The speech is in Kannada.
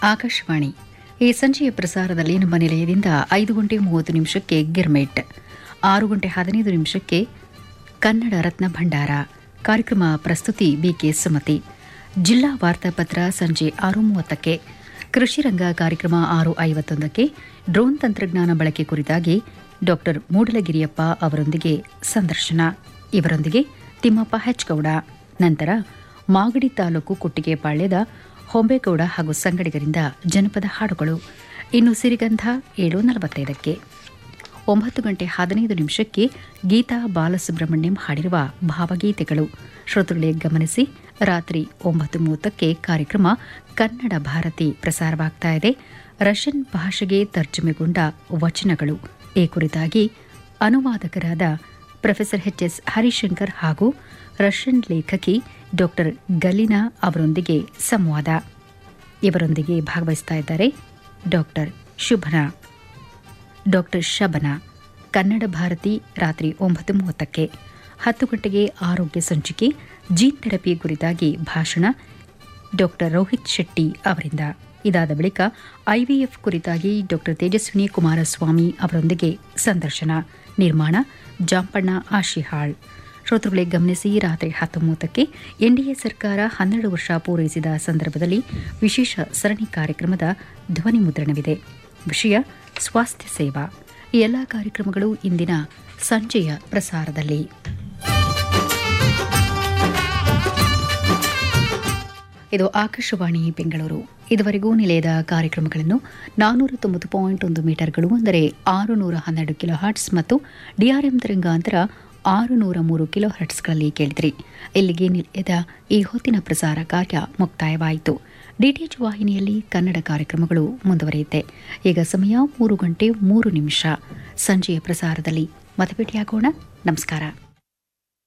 ಆಕಾಶವಾಣಿ ಈ ಸಂಜೆಯ ಪ್ರಸಾರದಲ್ಲಿ ನಮ್ಮ ನಿಲಯದಿಂದ ಐದು ಗಂಟೆ ಮೂವತ್ತು ನಿಮಿಷಕ್ಕೆ ಗಿರ್ಮೆಟ್ ಆರು ಗಂಟೆ ಹದಿನೈದು ನಿಮಿಷಕ್ಕೆ ಕನ್ನಡ ರತ್ನ ಭಂಡಾರ ಕಾರ್ಯಕ್ರಮ ಪ್ರಸ್ತುತಿ ಬಿಕೆ ಸುಮತಿ ಜಿಲ್ಲಾ ವಾರ್ತಾಪತ್ರ ಸಂಜೆ ಆರು ಮೂವತ್ತಕ್ಕೆ ಕೃಷಿ ರಂಗ ಕಾರ್ಯಕ್ರಮ ಆರು ಐವತ್ತೊಂದಕ್ಕೆ ಡ್ರೋನ್ ತಂತ್ರಜ್ಞಾನ ಬಳಕೆ ಕುರಿತಾಗಿ ಡಾಕ್ಟರ್ ಮೂಡಲಗಿರಿಯಪ್ಪ ಅವರೊಂದಿಗೆ ಸಂದರ್ಶನ ಇವರೊಂದಿಗೆ ತಿಮ್ಮಪ್ಪ ಹೆಚ್ಗೌಡ ನಂತರ ಮಾಗಡಿ ತಾಲೂಕು ಕೊಟ್ಟಿಗೆಪಾಳ್ಯದ ಹೊಂಬೇಗೌಡ ಹಾಗೂ ಸಂಗಡಿಗರಿಂದ ಜನಪದ ಹಾಡುಗಳು ಇನ್ನು ಸಿರಿಗಂಧ ಏಳು ನಲವತ್ತೈದಕ್ಕೆ ಒಂಬತ್ತು ಗಂಟೆ ಹದಿನೈದು ನಿಮಿಷಕ್ಕೆ ಗೀತಾ ಬಾಲಸುಬ್ರಹ್ಮಣ್ಯಂ ಹಾಡಿರುವ ಭಾವಗೀತೆಗಳು ಶ್ರೋತೃಗಳೇ ಗಮನಿಸಿ ರಾತ್ರಿ ಒಂಬತ್ತು ಮೂವತ್ತಕ್ಕೆ ಕಾರ್ಯಕ್ರಮ ಕನ್ನಡ ಭಾರತಿ ಪ್ರಸಾರವಾಗ್ತಾ ಇದೆ ರಷ್ಯನ್ ಭಾಷೆಗೆ ತರ್ಜುಮೆಗೊಂಡ ವಚನಗಳು ಈ ಕುರಿತಾಗಿ ಅನುವಾದಕರಾದ ಪ್ರೊಫೆಸರ್ ಎಚ್ ಎಸ್ ಹರಿಶಂಕರ್ ಹಾಗೂ ರಷ್ಯನ್ ಲೇಖಕಿ ಡಾಕ್ಟರ್ ಗಲಿನಾ ಅವರೊಂದಿಗೆ ಸಂವಾದ ಇವರೊಂದಿಗೆ ಭಾಗವಹಿಸ್ತಾ ಇದ್ದಾರೆ ಡಾಕ್ಟರ್ ಶುಭನಾ ಡಾಕ್ಟರ್ ಶಬನ ಕನ್ನಡ ಭಾರತಿ ರಾತ್ರಿ ಒಂಬತ್ತು ಮೂವತ್ತಕ್ಕೆ ಹತ್ತು ಗಂಟೆಗೆ ಆರೋಗ್ಯ ಸಂಚಿಕೆ ಜೀನ್ ಥೆರಪಿ ಕುರಿತಾಗಿ ಭಾಷಣ ಡಾಕ್ಟರ್ ರೋಹಿತ್ ಶೆಟ್ಟಿ ಅವರಿಂದ ಇದಾದ ಬಳಿಕ ಐವಿಎಫ್ ಕುರಿತಾಗಿ ಡಾಕ್ಟರ್ ತೇಜಸ್ವಿನಿ ಕುಮಾರಸ್ವಾಮಿ ಅವರೊಂದಿಗೆ ಸಂದರ್ಶನ ನಿರ್ಮಾಣ ಜಾಂಪಣ್ಣ ಆಶಿಹಾಳ್ ಶ್ರೋತೃಗಳೇ ಗಮನಿಸಿ ರಾತ್ರಿ ಹತ್ತು ಮೂವತ್ತಕ್ಕೆ ಎನ್ಡಿಎ ಸರ್ಕಾರ ಹನ್ನೆರಡು ವರ್ಷ ಪೂರೈಸಿದ ಸಂದರ್ಭದಲ್ಲಿ ವಿಶೇಷ ಸರಣಿ ಕಾರ್ಯಕ್ರಮದ ಧ್ವನಿ ಮುದ್ರಣವಿದೆ ವಿಷಯ ಸ್ವಾಸ್ಥ್ಯ ಸೇವಾ ಈ ಎಲ್ಲ ಕಾರ್ಯಕ್ರಮಗಳು ಇಂದಿನ ಸಂಜೆಯ ಪ್ರಸಾರದಲ್ಲಿ ಇದು ಆಕಾಶವಾಣಿ ಬೆಂಗಳೂರು ಇದುವರೆಗೂ ನಿಲಯದ ಕಾರ್ಯಕ್ರಮಗಳನ್ನು ನಾನ್ನೂರ ತೊಂಬತ್ತು ಪಾಯಿಂಟ್ ಒಂದು ಮೀಟರ್ಗಳು ಅಂದರೆ ಆರು ನೂರ ಹನ್ನೆರಡು ಕಿಲೋ ಹರ್ಟ್ಸ್ ಮತ್ತು ಡಿಆರ್ಎಂ ತರಂಗಾಂತರ ಆರು ನೂರ ಮೂರು ಕಿಲೋ ಹರ್ಟ್ಸ್ಗಳಲ್ಲಿ ಕೇಳಿದ್ರಿ ಇಲ್ಲಿಗೆ ನಿಲಯದ ಈ ಹೊತ್ತಿನ ಪ್ರಸಾರ ಕಾರ್ಯ ಮುಕ್ತಾಯವಾಯಿತು ಡಿಟಿಎಚ್ ವಾಹಿನಿಯಲ್ಲಿ ಕನ್ನಡ ಕಾರ್ಯಕ್ರಮಗಳು ಮುಂದುವರಿಯುತ್ತೆ ಈಗ ಸಮಯ ಮೂರು ಗಂಟೆ ಮೂರು ನಿಮಿಷ ಸಂಜೆಯ ಪ್ರಸಾರದಲ್ಲಿ ಮತಭೇಟಿಯಾಗೋಣ ನಮಸ್ಕಾರ